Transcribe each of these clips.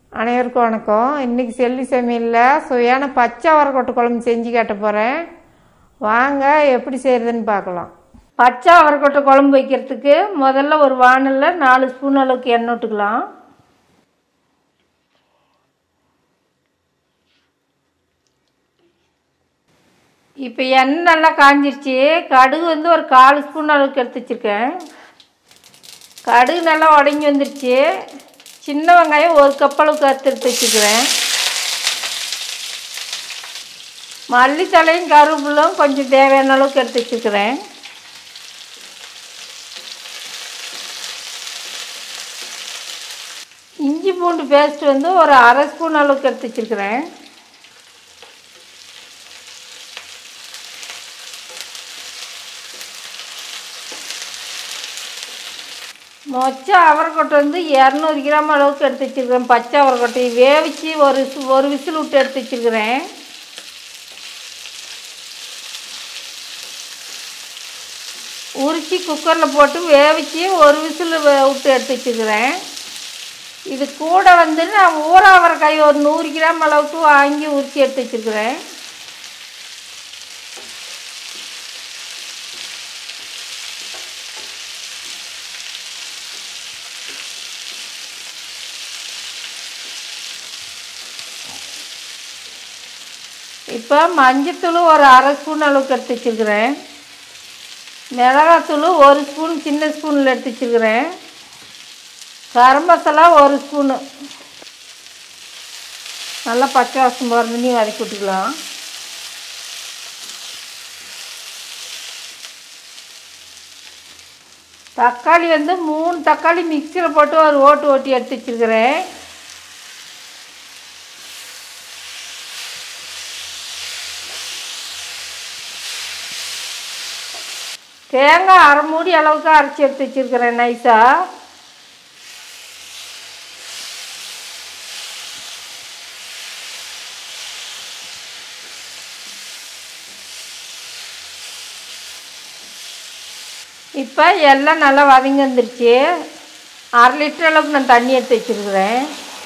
அனைவருக்கும் வணக்கம் இன்றைக்கி செல்லி சமையலில் சுவையான பச்சை அவரைக்கொட்டை குழம்பு செஞ்சு காட்ட போகிறேன் வாங்க எப்படி செய்கிறதுன்னு பார்க்கலாம் பச்சை அவரைக்கொட்டை குழம்பு வைக்கிறதுக்கு முதல்ல ஒரு வானலில் நாலு ஸ்பூன் அளவுக்கு எண்ணெய் விட்டுக்கலாம் இப்போ எண்ணெய் நல்லா காஞ்சிருச்சு கடுகு வந்து ஒரு கால் ஸ்பூன் அளவுக்கு எடுத்து வச்சுருக்கேன் கடுகு நல்லா உடஞ்சி வந்துருச்சு சின்ன வெங்காயம் ஒரு கப் அளவுக்கு அறுத்து எடுத்து வச்சுக்கிறேன் மல்லித்தலையும் கருவேப்பிலும் கொஞ்சம் தேவையான அளவுக்கு எடுத்து வச்சுக்கிறேன் இஞ்சி பூண்டு பேஸ்ட் வந்து ஒரு அரை ஸ்பூன் அளவுக்கு எடுத்து வச்சுருக்கிறேன் மொச்ச அவரைக்கொட்டை வந்து இரநூறு கிராம் அளவுக்கு எடுத்து வச்சுருக்கிறேன் பச்சை அவரைக்கொட்டையை வேவிச்சு ஒரு சு- ஒரு விசில் விட்டு எடுத்து வச்சுருக்கிறேன் உரிச்சு குக்கரில் போட்டு வேவிச்சு ஒரு விசில் வே- விட்டு எடுத்து வச்சுருக்கிறேன் இது கூட வந்து நான் ஊற அவரைக்காய் ஒரு நூறு கிராம் அளவுக்கு வாங்கி உரிச்சு எடுத்து வச்சுருக்கிறேன் இப்போ மஞ்சத்தூள் ஒரு அரை ஸ்பூன் அளவுக்கு எடுத்து வச்சுருக்கிறேன் மிளகாத்தூள் ஒரு ஸ்பூன் சின்ன ஸ்பூனில் எடுத்து வச்சுருக்கிறேன் கரம் மசாலா ஒரு ஸ்பூனு நல்லா பச்சை வாசம் போகிற பண்ணி வதக்கி விட்டுக்கலாம் தக்காளி வந்து மூணு தக்காளி மிக்சியில் போட்டு ஒரு ஓட்டு ஓட்டி எடுத்து வச்சுருக்கிறேன் தேங்காய் அரை மூடி அளவுக்கு அரைச்சி எடுத்து வச்சுருக்கிறேன் நைஸாக இப்போ எல்லாம் நல்லா வதங்கி வந்துருச்சு அரை லிட்டர் அளவுக்கு நான் தண்ணி எடுத்து வச்சுருக்கிறேன்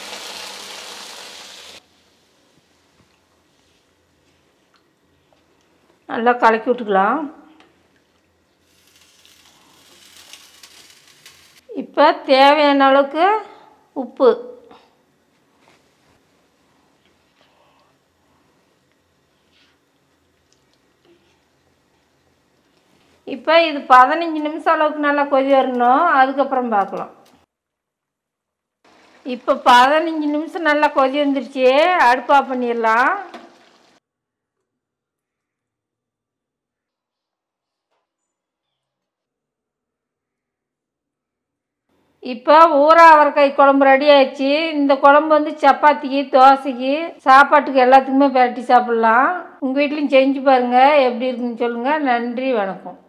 நல்லா கலக்கி விட்டுக்கலாம் இப்போ தேவையான அளவுக்கு உப்பு இப்போ இது பதினஞ்சு நிமிஷம் அளவுக்கு நல்லா கொதி வரணும் அதுக்கப்புறம் பார்க்கலாம் இப்போ பதினஞ்சு நிமிஷம் நல்லா கொதி வந்துருச்சு அடுப்பு ஆஃப் பண்ணிடலாம் இப்போ ஊறா அவரைக்காய் குழம்பு ரெடி ஆயிடுச்சு இந்த குழம்பு வந்து சப்பாத்திக்கு தோசைக்கு சாப்பாட்டுக்கு எல்லாத்துக்குமே பரட்டி சாப்பிட்லாம் உங்கள் வீட்லேயும் செஞ்சு பாருங்கள் எப்படி இருக்குன்னு சொல்லுங்கள் நன்றி வணக்கம்